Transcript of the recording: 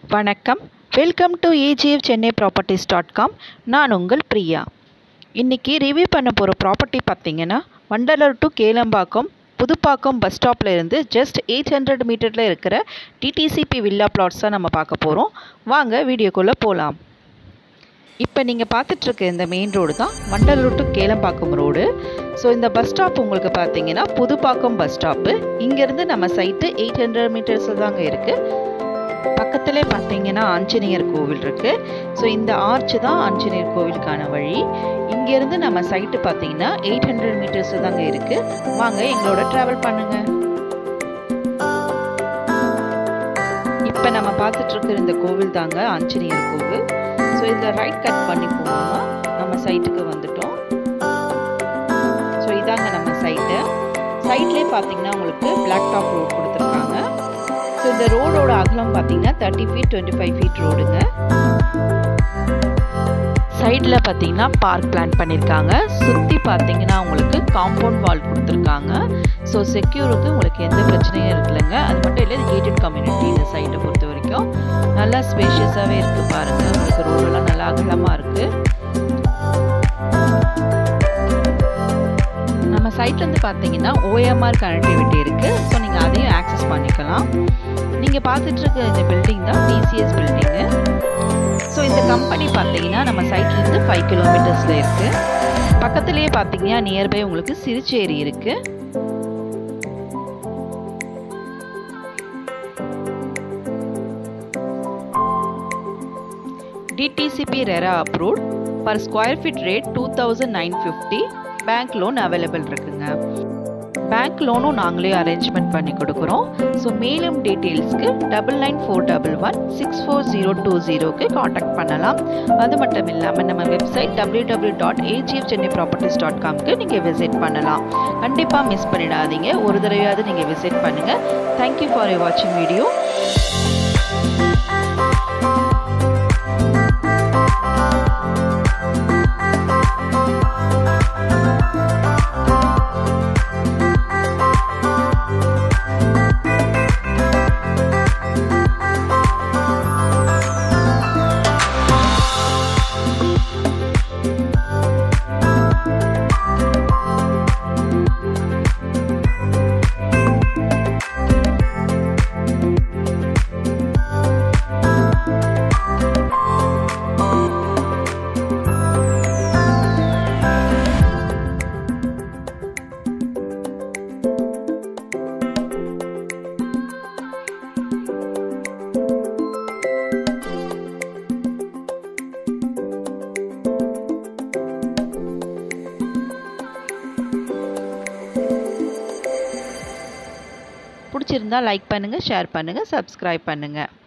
வணக்கம் welcome to AGF Chennai properties dot com நான் உங்கள் பிரியா இன்றைக்கி ரிவ்யூ பண்ண போகிற ப்ராப்பர்ட்டி பார்த்தீங்கன்னா வண்டலூர் டு கேளம்பாக்கம் புதுப்பாக்கம் பஸ் ஸ்டாப்பில் இருந்து ஜஸ்ட் எயிட் ஹண்ட்ரட் மீட்டரில் இருக்கிற டிடிசிபி வில்லா பிளாட்ஸ் தான் நம்ம பார்க்க போகிறோம் வாங்க வீடியோக்குள்ளே போகலாம் இப்போ நீங்கள் பார்த்துட்ருக்க இந்த மெயின் ரோடு தான் Vandalur to Kelambakkam road so இந்த பஸ் ஸ்டாப் உங்களுக்கு பார்த்தீங்கன்னா புதுப்பாக்கம் பஸ் ஸ்டாப்பு இங்கேருந்து நம்ம சைட்டு எயிட் ஹண்ட்ரட் மீட்டர்ஸில் தாங்க இருக்குது பக்கத்திலே பார்த்தீங்கன்னா ஆஞ்சநேயர் கோவில் இருக்குது ஸோ இந்த ஆர்ச் தான் ஆஞ்சநேயர் கோவிலுக்கான வழி இங்கேருந்து நம்ம சைட்டு பார்த்தீங்கன்னா எயிட் ஹண்ட்ரட் மீட்டர்ஸ் தாங்க இருக்குது வாங்க எங்களோட ட்ராவல் பண்ணுங்க இப்போ நம்ம பார்த்துட்டு இருக்கிற இந்த கோவில் தாங்க ஆஞ்சநேயர் கோவில் ஸோ இதில் ரைட் கட் பண்ணி போனோம்னா நம்ம சைட்டுக்கு வந்துட்டோம் ஸோ இதாங்க நம்ம சைட்டு சைட்லேயே பார்த்தீங்கன்னா உங்களுக்கு பிளாக் டாப் ரோட் கொடுத்துருக்காங்க ஸோ இந்த ரோடோட அகலம் பார்த்தீங்கன்னா thirty feet twenty five feet ரோடுங்க சைடில் பார்த்தீங்கன்னா பார்க் பிளான் பண்ணியிருக்காங்க சுற்றி பார்த்தீங்கன்னா உங்களுக்கு காம்பவுண்ட் வால் கொடுத்துருக்காங்க ஸோ செக்யூருக்கு உங்களுக்கு எந்த பிரச்சனையும் இருக்குல்லங்க அது மட்டும் இல்லை கேட்டட் கம்யூனிட்டி இந்த சைட்டை பொறுத்த வரைக்கும் நல்லா ஸ்பேஷியஸாகவே இருக்குது பாருங்கள் உங்களுக்கு ரோடெல்லாம் நல்லா அகலமாக இருக்குது நம்ம சைட்லேருந்து பார்த்தீங்கன்னா ஓஎம்ஆர் கனெக்டிவிட்டி இருக்குது ஸோ நீங்கள் அதையும் ஆக்சஸ் பண்ணிக்கலாம் நீங்கள் பார்த்துட்டு இருக்க இந்த பில்டிங் தான் டிசிஎஸ் பில்டிங்கு ஸோ இந்த கம்பெனி பார்த்தீங்கன்னா நம்ம சைட்லேருந்து ஃபைவ் கிலோமீட்டர்ஸில் இருக்குது பக்கத்துலேயே பார்த்தீங்கன்னா நியர்பை உங்களுக்கு சிறுச்சேரி இருக்குது DTCP RERA approved per square feet rate two thousand nine fifty bank loan available இருக்குங்க பேங்க் லோனும் நாங்களே அரேஞ்ச்மெண்ட் பண்ணி கொடுக்குறோம் ஸோ மேலும் டீட்டெயில்ஸ்க்கு double nine four double one six four zero two ஜீரோக்கு காண்டாக்ட் பண்ணலாம் அது மட்டும் இல்லாமல் நம்ம website W W dot AGF Chennai properties dot காம்க்கு நீங்கள் விசிட் பண்ணலாம் கண்டிப்பாக மிஸ் பண்ணிடாதீங்க ஒரு தடவையாவது நீங்கள் விசிட் பண்ணுங்கள் தேங்க்யூ ஃபார் யூ வாட்சிங் வீடியோ பிடிச்சிருந்தா லைக் பண்ணுங்கள் ஷேர் பண்ணுங்கள் சப்ஸ்கிரைப் பண்ணுங்கள்